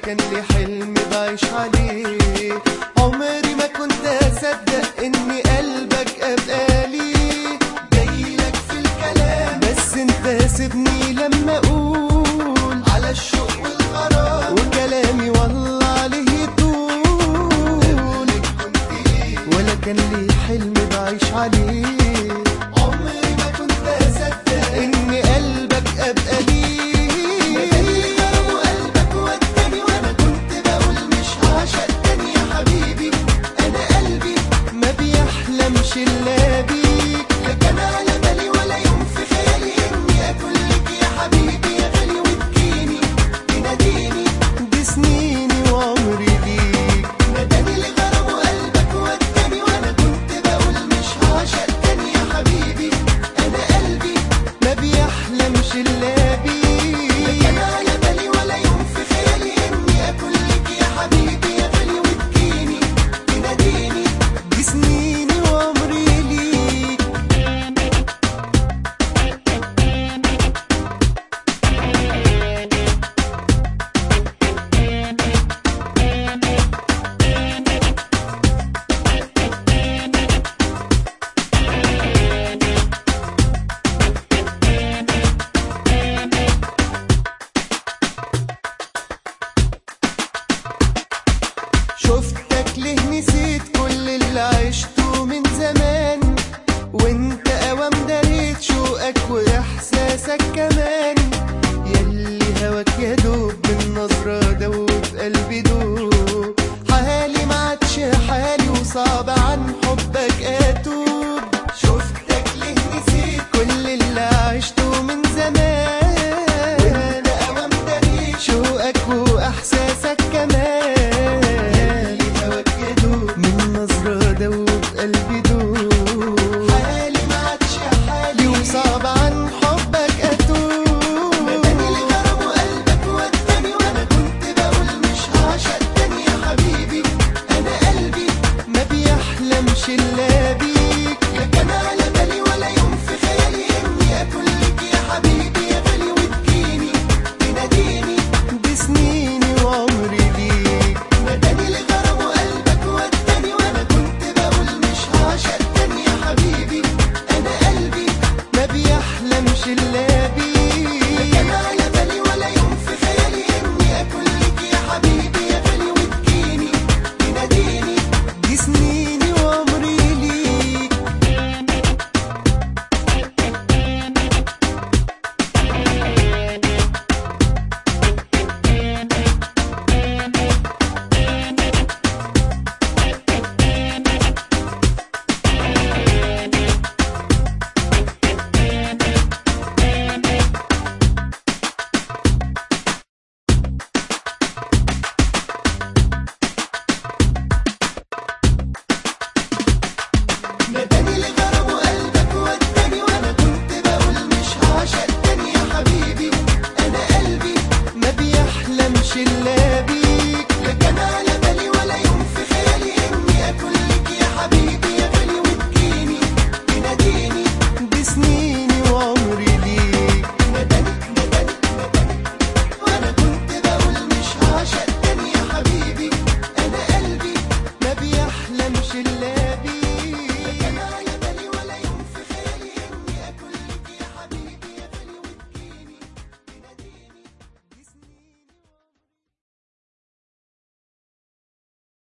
كان لي حلم بعيش عليه عمري ما كنت اصدق ان قلبك ابقى لي جايلك في الكلام بس انت سيبني لما اقول على الشوق والغرام وكلامي والله عليه يطول ولا كان لي حلم بعيش عليه عمري ما كنت اصدق ان قلبك ابقى ليه قلبك وداني وانا كنت بقول مش هعشق تاني يا حبيبي انا قلبي ما بيحلمش الا بيك لا كان على بالي ولا يوم في خيالي اني اكون لك يا حبيبي يا غالي وتجيني تناديني دي سنيني وعمري ليك نداني لغرام وقلبك وداني وانا كنت بقول مش هعشق تاني يا حبيبي انا قلبي ما بيحلمش الا بيك لا كان على بالي ولا يوم في خيالي اني اكون لك يا حبيبي يا غالي وتجيني تناديني دي سنيني وعمري ليك شفتك ليه نسيت كل اللي عشته من زمان وانت اوام دريت شوقك واحساسك كمان يلي هواك يا دوب بالنظرة دوب قلبي دوب حالي ما عادش حالي وصعب عن حبك اتوب شفتك ليه نسيت كل اللي عشته من زمان وانت اوام دريت شوقك واحساسك كمان يلي هواك يا دوب من نظرة دوب قلبي دوب حالي ما عادش حالي وصعب عن حبك اتوب نداني لغرام وقلبك وداني وانا كنت بقول مش هعشق تاني يا حبيبي انا قلبي ما بيحلمش الا بيك لا كان على بالي ولا يوم في خيالي اني اكون لك يا حبيبي يا غالي وتجيني تناديني دي سنيني وعمري ليك نداني لغرام وقلبك وداني وانا كنت بقول مش هعشق تاني يا حبيبي انا قلبي ما بيحلمش الا بيك لا كان على بالي ولا يوم في خيالي اني اكون لك يا حبيبي يا غالي وتجيني تناديني دي سنيني وعمري ليك نداني لغرام وقلبك وداني وانا كنت بقول مش هعشق تاني يا حبيبي انا قلبي ما بيحلمش الا